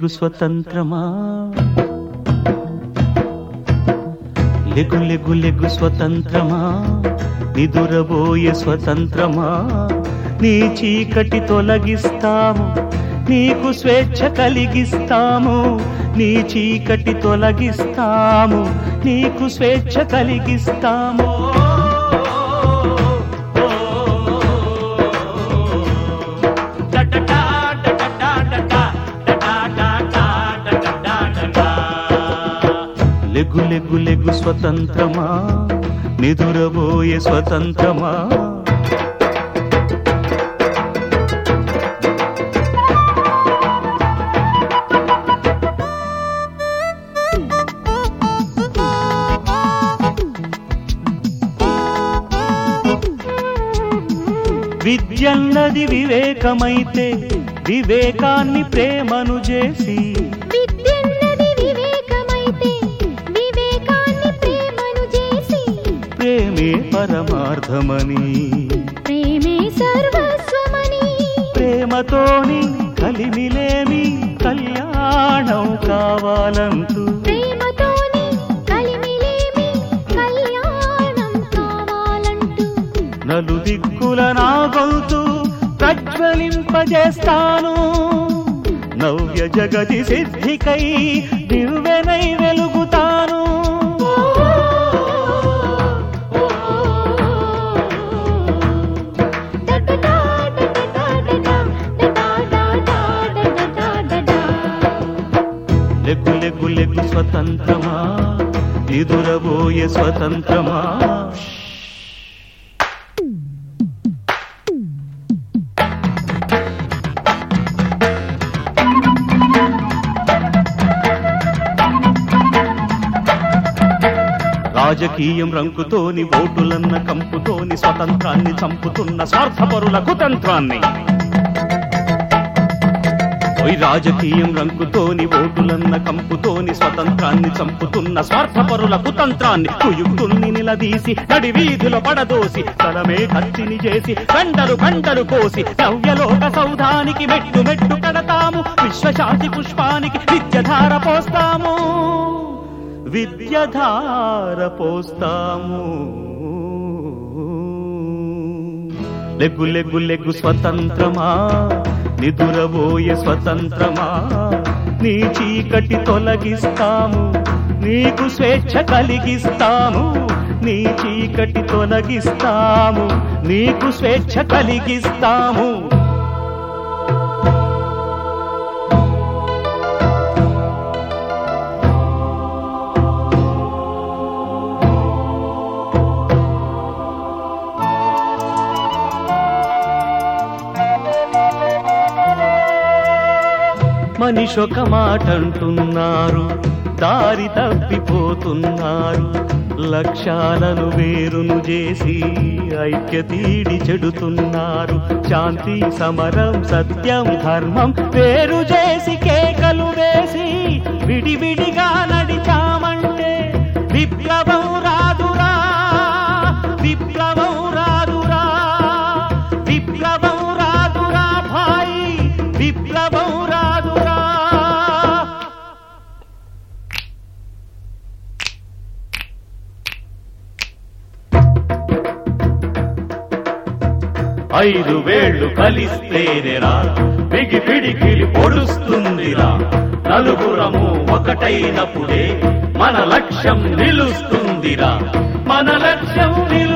లెగు స్వతంత్రమా లెగు లెగు లెగు స్వతంత్రమా నిదురబోయే స్వతంత్రమా నీ చీకటి తొలగిస్తాము నీకు స్వేచ్ఛ కలిగిస్తాము నీ చీకటి తొలగిస్తాము నీకు స్వేచ్ఛ కలిగిస్తాము లెగు లెగు లెగు స్వతంత్రమా నిదురబోయే స్వతంత్రమా విద్యన్నది వివేకమైతే వివేకాన్ని ప్రేమను చేసి విద్యన్నది వివేకమైతే వివేకాన్ని ప్రేమను చేసి ప్రేమే పరమార్థమని ప్రేమే సర్వస్వమని ప్రేమతోని కలిమిలేమి కళ్యాణం కావాలంటూ ప్రేమతోని కలిమిలేమి కళ్యాణం కావాలంటూ నలు దిక్కుల నా గొంతు ప్రజ్వలింపజేస్తాను నవ్య జగతి సిద్ధికై దివ్యనై వెలుగుతాను లెగ్గు లెగ్గు లెగ్గు స్వతంత్రమా ఎదురబోయే స్వతంత్రమా రాజకీయం రంకుతోని ఓటులన్న కంపుతోని స్వతంత్రాన్ని చంపుతున్న స్వార్థపరుల కుతంత్రాన్ని ఓయ్ రాజకీయం రంకుతోని ఓటులన్న కంపుతోని స్వతంత్రాన్ని చంపుతున్న స్వార్థపరుల కుతంత్రాన్ని కుయుక్తుల్ని నిలదీసి నడి వీధుల పడదోసి తలమే కత్తిని చేసి గంటలు గంటలు కోసి నవ్యలోక సౌధానికి మెట్టు మెట్టు కడతాము విశ్వశాంతి పుష్పానికి విద్యధార పోస్తాము విద్యధార పోస్తాము లెగ్గు లెగ్గు లెగ్గు స్వతంత్రమా నిదురబోయే స్వతంత్రమా నీ చీకటి తొలగిస్తాము నీకు స్వేచ్ఛ కలిగిస్తాము నీ చీకటి తొలగిస్తాము నీకు స్వేచ్ఛ కలిగిస్తాము మనిషొక మాట అంటున్నారు దారి తప్పిపోతున్నారు లక్ష్యాలను వేరును చేసి ఐక్యతీడి చెడుతున్నారు శాంతి సమరం సత్యం ధర్మం వేరు చేసి కేకలు వేసి విడివిడిగా నడిచామంటే విప్లవం రాదురా విప్లవం రాదురా విప్లవం రాదురా భాయి విప్లవం రాదురా ఐదు వేళ్ళు కలిస్తేనేరా బిగి పిడికిలి పొడుస్తుందిరా నలుగురము ఒకటైనప్పుడే మన లక్ష్యం నిలుస్తుందిరా మన లక్ష్యం నిలు